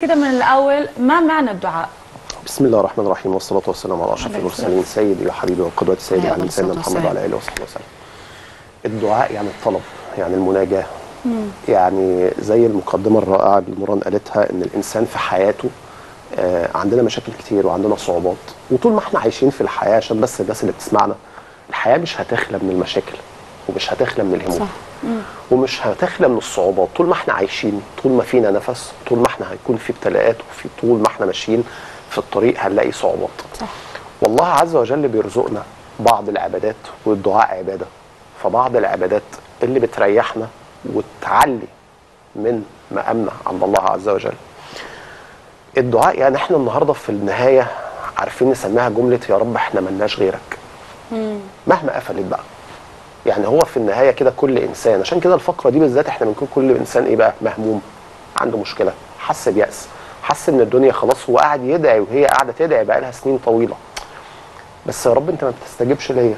كده من الاول ما معنى الدعاء بسم الله الرحمن الرحيم والصلاة والسلام على أشرف عليه المرسلين سيدي وحبيبي وقدوتي سيدي عليه علي سيدنا الصلاة محمد وعلى آله وصحبه وسلم. الدعاء يعني الطلب يعني المناجاة يعني زي المقدمة الرائعة اللي مران قالتها إن الإنسان في حياته آه عندنا مشاكل كتير وعندنا صعوبات وطول ما احنا عايشين في الحياة عشان بس الناس اللي بتسمعنا الحياة مش هتخلى من المشاكل ومش هتخلى من الهموم صح. ومش هتخلى من الصعوبات طول ما احنا عايشين طول ما فينا نفس طول ما احنا هيكون في ابتلاءات وفي طول ما احنا ماشيين في الطريق هنلاقي صعوبات صح والله عز وجل بيرزقنا بعض العبادات والدعاء عبادة فبعض العبادات اللي بتريحنا وتعلي من مقامنا عند الله عز وجل الدعاء يعني احنا النهارده في النهايه عارفين نسميها جمله يا رب احنا ملناش غيرك مهما قفلت بقى يعني هو في النهايه كده كل انسان عشان كده الفقره دي بالذات احنا بنكون كل انسان ايه بقى مهموم عنده مشكله حس بيأس حس ان الدنيا خلاص هو قاعد يدعي وهي قاعده تدعي بقى لها سنين طويله بس يا رب انت ما بتستجيبش ليا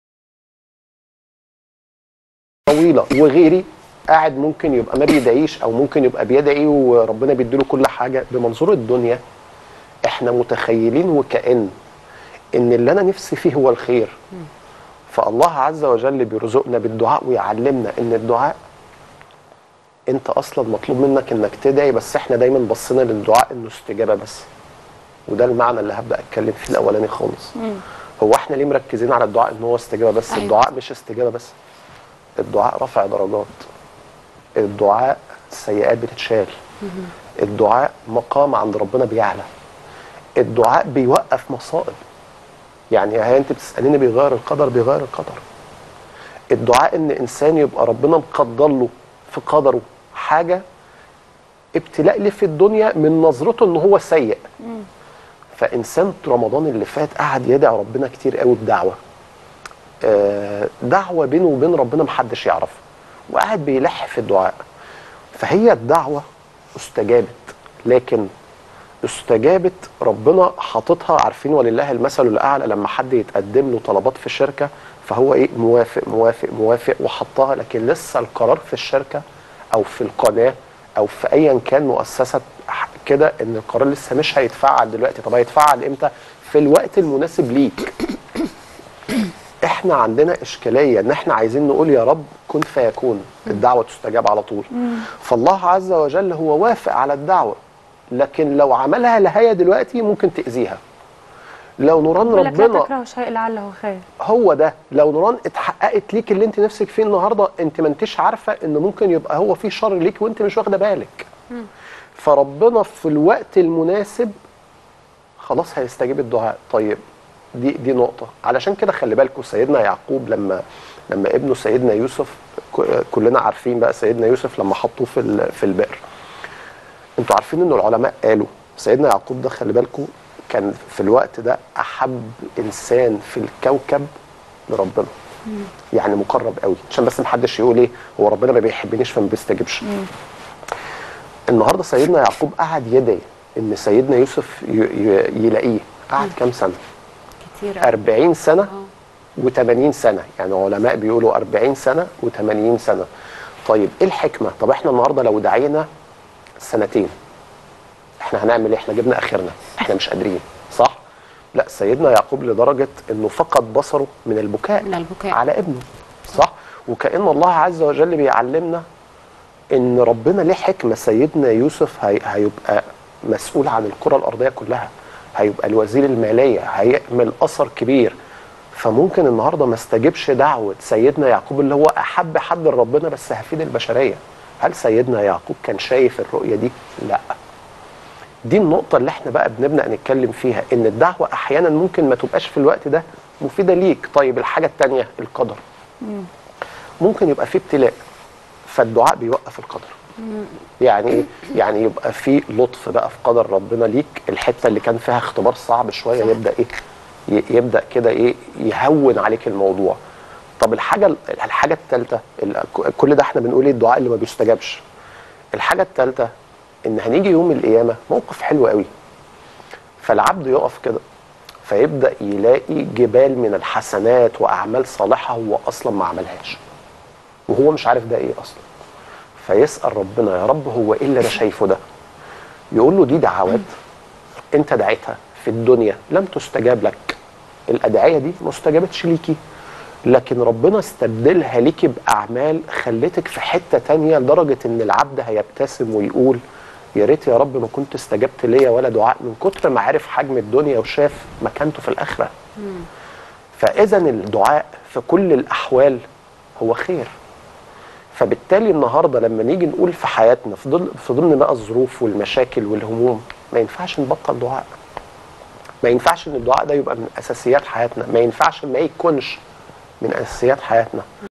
طويله وغيري قاعد ممكن يبقى ما بيدعيش او ممكن يبقى بيدعي وربنا بيديله كل حاجه بمنظور الدنيا احنا متخيلين وكأن ان اللي انا نفسي فيه هو الخير فالله عز وجل بيرزقنا بالدعاء ويعلمنا ان الدعاء انت اصلا مطلوب منك انك تدعي بس احنا دايما بصينا للدعاء انه استجابه بس وده المعنى اللي هبدا اتكلم فيه الاولاني خالص هو احنا ليه مركزين على الدعاء ان هو استجابه بس أيوة. الدعاء مش استجابه بس الدعاء رفع درجات الدعاء السيئات بتتشال الدعاء مقام عند ربنا بيعلى الدعاء بيوقف مصائب يعني هي انت بتساليني بيغير القدر بيغير القدر الدعاء ان انسان يبقى ربنا مقدر له في قدره حاجه ابتلاء ليه في الدنيا من نظرته ان هو سيء فانسان رمضان اللي فات قعد يدعي ربنا كتير قوي بدعوه آه، دعوه بينه وبين ربنا محدش يعرفها وقاعد بيلح في الدعاء فهي الدعوه استجابت لكن استجابت ربنا حاططها عارفين ولله المثل الاعلى لما حد يتقدم له طلبات في الشركه فهو ايه موافق موافق موافق وحطها لكن لسه القرار في الشركه او في القناه او في ايا كان مؤسسه ح- كده ان القرار لسه مش هيتفعل دلوقتي طب هيتفعل امتى في الوقت المناسب ليك احنا عندنا اشكاليه ان احنا عايزين نقول يا رب كن فيكون الدعوه تستجاب على طول فالله عز وجل هو وافق على الدعوه لكن لو عملها لهي دلوقتي ممكن تاذيها لو نوران بقول لك لا ربنا تكرهوا شيء لعله خير هو ده لو نوران اتحققت ليك اللي انت نفسك فيه النهارده انت ما انتش عارفه ان ممكن يبقى هو في شر ليك وانت مش واخده بالك فربنا في الوقت المناسب خلاص هيستجيب الدعاء طيب دي دي نقطه علشان كده خلي بالكم سيدنا يعقوب لما لما ابنه سيدنا يوسف ك- كلنا عارفين بقى سيدنا يوسف لما حطوه في ال- في البئر انتوا عارفين ان العلماء قالوا سيدنا يعقوب ده خلي بالكم كان في الوقت ده احب انسان في الكوكب لربنا يعني مقرب قوي عشان بس محدش يقول ايه هو ربنا ما بيحبنيش فما بيستجيبش النهارده سيدنا يعقوب قعد يدعي ان سيدنا يوسف ي- ي- يلاقيه قعد كام سنه كتير 40 سنه آه. و80 سنه يعني علماء بيقولوا 40 سنه و80 سنه طيب ايه الحكمه طب احنا النهارده لو دعينا سنتين احنا هنعمل ايه احنا جبنا اخرنا احنا مش قادرين صح لا سيدنا يعقوب لدرجه انه فقد بصره من البكاء من البكاء. على ابنه صح وكأن الله عز وجل بيعلمنا ان ربنا ليه حكمه سيدنا يوسف هي هيبقى مسؤول عن الكره الارضيه كلها هيبقى الوزير الماليه هيعمل اثر كبير فممكن النهارده ما استجبش دعوه سيدنا يعقوب اللي هو احب حد لربنا بس هفيد البشريه هل سيدنا يعقوب كان شايف الرؤيه دي لا دي النقطة اللي احنا بقى بنبدأ نتكلم فيها ان الدعوة احيانا ممكن ما تبقاش في الوقت ده مفيدة ليك طيب الحاجة التانية القدر ممكن يبقى في ابتلاء فالدعاء بيوقف القدر يعني ايه يعني يبقى في لطف بقى في قدر ربنا ليك الحته اللي كان فيها اختبار صعب شويه صح. يبدا ايه ي- يبدا كده ايه يهون عليك الموضوع طب الحاجه الحاجه الثالثه كل ده احنا بنقول ايه الدعاء اللي ما بيستجابش الحاجه الثالثه ان هنيجي يوم القيامه موقف حلو قوي فالعبد يقف كده فيبدا يلاقي جبال من الحسنات واعمال صالحه هو اصلا ما عملهاش وهو مش عارف ده ايه اصلا فيسال ربنا يا رب هو ايه اللي انا شايفه ده يقول له دي دعوات انت دعيتها في الدنيا لم تستجاب لك الادعيه دي ما استجابتش ليكي لكن ربنا استبدلها ليكي باعمال خلتك في حته تانية لدرجه ان العبد هيبتسم ويقول يا ريت يا رب ما كنت استجبت ليا ولا دعاء من كتر ما عرف حجم الدنيا وشاف مكانته في الاخره فاذا الدعاء في كل الاحوال هو خير فبالتالي النهارده لما نيجي نقول في حياتنا في ضمن في ضمن بقى الظروف والمشاكل والهموم ما ينفعش نبطل دعاء ما ينفعش ان الدعاء ده يبقى من اساسيات حياتنا ما ينفعش ما يكونش من اساسيات حياتنا